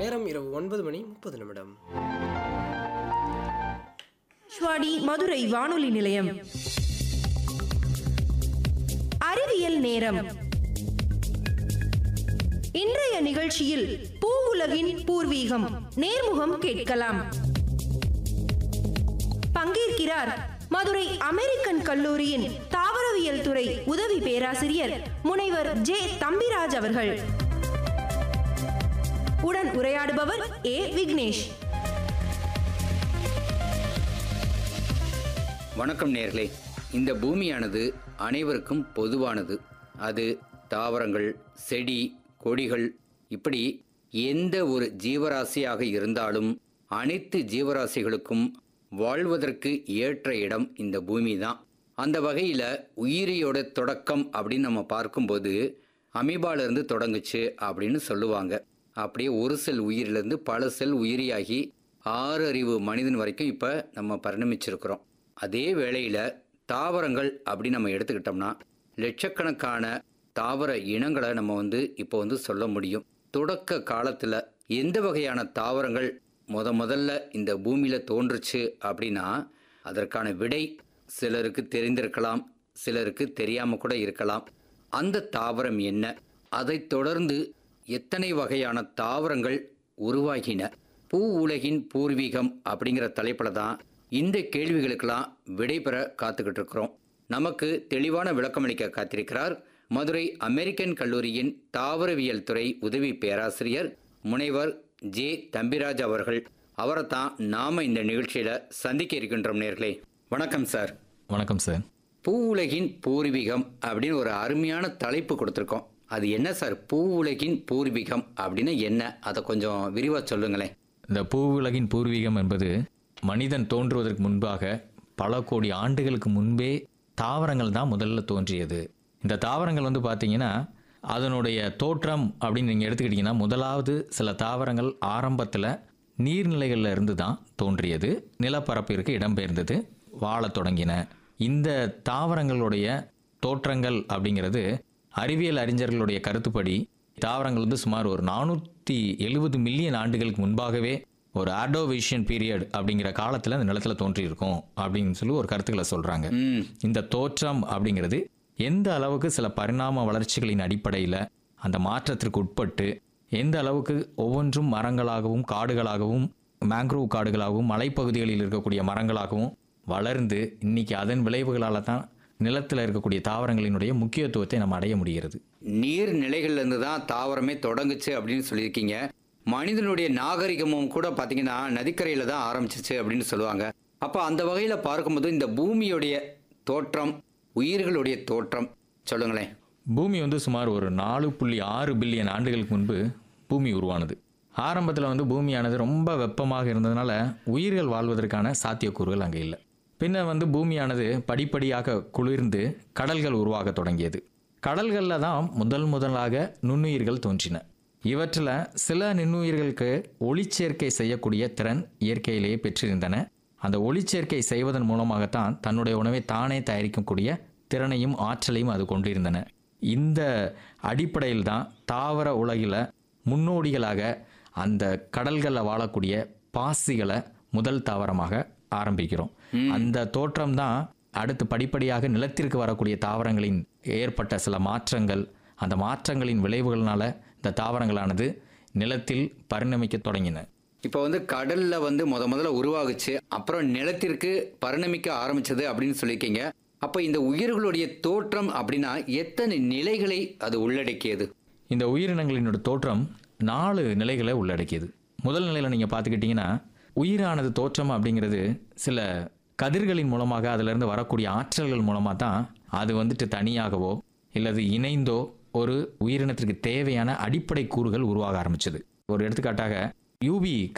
நேரம் இரவு ஒன்பது மணி முப்பது நிமிடம் ஸ்வாடி மதுரை வானொலி நிலையம் அறிவியல் நேரம் இன்றைய நிகழ்ச்சியில் பூவுலகின் பூர்வீகம் நேர்முகம் கேட்கலாம் பங்கேற்கிறார் மதுரை அமெரிக்கன் கல்லூரியின் தாவரவியல் துறை உதவி பேராசிரியர் முனைவர் ஜே தம்பிராஜ் அவர்கள் உடன் உரையாடுபவர் ஏ விக்னேஷ் வணக்கம் நேர்களே இந்த பூமியானது அனைவருக்கும் பொதுவானது அது தாவரங்கள் செடி கொடிகள் இப்படி எந்த ஒரு ஜீவராசியாக இருந்தாலும் அனைத்து ஜீவராசிகளுக்கும் வாழ்வதற்கு ஏற்ற இடம் இந்த பூமி தான் அந்த வகையில் உயிரியோட தொடக்கம் அப்படின்னு நம்ம பார்க்கும்போது அமீபால இருந்து தொடங்குச்சு அப்படின்னு சொல்லுவாங்க அப்படியே ஒரு செல் உயிரிலிருந்து பல செல் உயிரியாகி ஆறு அறிவு மனிதன் வரைக்கும் இப்போ நம்ம பரிணமிச்சிருக்கிறோம் அதே வேளையில் தாவரங்கள் அப்படி நம்ம எடுத்துக்கிட்டோம்னா லட்சக்கணக்கான தாவர இனங்களை நம்ம வந்து இப்போ வந்து சொல்ல முடியும் தொடக்க காலத்தில் எந்த வகையான தாவரங்கள் முத முதல்ல இந்த பூமியில் தோன்றுச்சு அப்படின்னா அதற்கான விடை சிலருக்கு தெரிந்திருக்கலாம் சிலருக்கு தெரியாமல் கூட இருக்கலாம் அந்த தாவரம் என்ன அதைத் தொடர்ந்து எத்தனை வகையான தாவரங்கள் உருவாகின பூ உலகின் பூர்வீகம் அப்படிங்கிற தலைப்பில் தான் இந்த கேள்விகளுக்கெல்லாம் விடை பெற காத்துக்கிட்டு இருக்கிறோம் நமக்கு தெளிவான விளக்கமளிக்க காத்திருக்கிறார் மதுரை அமெரிக்கன் கல்லூரியின் தாவரவியல் துறை உதவி பேராசிரியர் முனைவர் ஜே தம்பிராஜ் அவர்கள் அவரை தான் நாம இந்த நிகழ்ச்சியில சந்திக்க இருக்கின்றோம் நேர்களே வணக்கம் சார் வணக்கம் சார் பூ உலகின் பூர்வீகம் அப்படின்னு ஒரு அருமையான தலைப்பு கொடுத்துருக்கோம் அது என்ன சார் பூ உலகின் பூர்வீகம் அப்படின்னு என்ன அதை கொஞ்சம் விரிவாக சொல்லுங்களேன் இந்த பூவுலகின் பூர்வீகம் என்பது மனிதன் தோன்றுவதற்கு முன்பாக பல கோடி ஆண்டுகளுக்கு முன்பே தாவரங்கள் தான் முதல்ல தோன்றியது இந்த தாவரங்கள் வந்து பார்த்தீங்கன்னா அதனுடைய தோற்றம் அப்படின்னு நீங்கள் எடுத்துக்கிட்டிங்கன்னா முதலாவது சில தாவரங்கள் ஆரம்பத்தில் நீர்நிலைகளில் இருந்து தான் தோன்றியது நிலப்பரப்பிற்கு இடம்பெயர்ந்தது வாழத் தொடங்கின இந்த தாவரங்களுடைய தோற்றங்கள் அப்படிங்கிறது அறிவியல் அறிஞர்களுடைய கருத்துப்படி தாவரங்கள் வந்து சுமார் ஒரு நானூற்றி எழுபது மில்லியன் ஆண்டுகளுக்கு முன்பாகவே ஒரு ஆர்டோவேஷியன் பீரியட் அப்படிங்கிற காலத்தில் அந்த நிலத்தில் தோன்றியிருக்கும் அப்படின்னு சொல்லி ஒரு கருத்துக்களை சொல்கிறாங்க ம் இந்த தோற்றம் அப்படிங்கிறது எந்த அளவுக்கு சில பரிணாம வளர்ச்சிகளின் அடிப்படையில் அந்த மாற்றத்திற்கு உட்பட்டு எந்த அளவுக்கு ஒவ்வொன்றும் மரங்களாகவும் காடுகளாகவும் மேங்க்ரோவ் காடுகளாகவும் மலைப்பகுதிகளில் இருக்கக்கூடிய மரங்களாகவும் வளர்ந்து இன்னைக்கு அதன் விளைவுகளால் தான் நிலத்தில் இருக்கக்கூடிய தாவரங்களினுடைய முக்கியத்துவத்தை நம்ம அடைய முடிகிறது நீர் நிலைகள்ல இருந்து தான் தாவரமே தொடங்குச்சு அப்படின்னு சொல்லியிருக்கீங்க மனிதனுடைய நாகரிகமும் கூட பார்த்தீங்கன்னா நதிக்கரையில் தான் ஆரம்பிச்சிச்சு அப்படின்னு சொல்லுவாங்க அப்போ அந்த வகையில் பார்க்கும்போது இந்த பூமியுடைய தோற்றம் உயிர்களுடைய தோற்றம் சொல்லுங்களேன் பூமி வந்து சுமார் ஒரு நாலு புள்ளி ஆறு பில்லியன் ஆண்டுகளுக்கு முன்பு பூமி உருவானது ஆரம்பத்தில் வந்து பூமியானது ரொம்ப வெப்பமாக இருந்ததுனால உயிர்கள் வாழ்வதற்கான சாத்தியக்கூறுகள் அங்கே இல்லை பின்ன வந்து பூமியானது படிப்படியாக குளிர்ந்து கடல்கள் உருவாக தொடங்கியது கடல்களில் தான் முதல் முதலாக நுண்ணுயிர்கள் தோன்றின இவற்றில் சில நுண்ணுயிர்களுக்கு ஒளிச்சேர்க்கை செய்யக்கூடிய திறன் இயற்கையிலேயே பெற்றிருந்தன அந்த ஒளிச்சேர்க்கை செய்வதன் மூலமாகத்தான் தன்னுடைய உணவை தானே தயாரிக்கக்கூடிய திறனையும் ஆற்றலையும் அது கொண்டிருந்தன இந்த அடிப்படையில் தான் தாவர உலகில் முன்னோடிகளாக அந்த கடல்களில் வாழக்கூடிய பாசிகளை முதல் தாவரமாக ஆரம்பிக்கிறோம் அந்த தோற்றம் தான் அடுத்து படிப்படியாக நிலத்திற்கு வரக்கூடிய தாவரங்களின் ஏற்பட்ட சில மாற்றங்கள் அந்த மாற்றங்களின் விளைவுகள்னால இந்த தாவரங்களானது நிலத்தில் பரிணமிக்க தொடங்கின இப்போ வந்து கடல்ல வந்து முத முதல்ல உருவாகுச்சு அப்புறம் நிலத்திற்கு பரிணமிக்க ஆரம்பிச்சது அப்படின்னு சொல்லியிருக்கீங்க அப்போ இந்த உயிர்களுடைய தோற்றம் அப்படின்னா எத்தனை நிலைகளை அது உள்ளடக்கியது இந்த உயிரினங்களினோட தோற்றம் நாலு நிலைகளை உள்ளடக்கியது முதல் நிலையில் நீங்கள் பார்த்துக்கிட்டிங்கன்னா உயிரானது தோற்றம் அப்படிங்கிறது சில கதிர்களின் மூலமாக அதிலிருந்து வரக்கூடிய ஆற்றல்கள் மூலமாக தான் அது வந்துட்டு தனியாகவோ இல்லது இணைந்தோ ஒரு உயிரினத்திற்கு தேவையான அடிப்படை கூறுகள் உருவாக ஆரம்பிச்சது ஒரு எடுத்துக்காட்டாக யூவி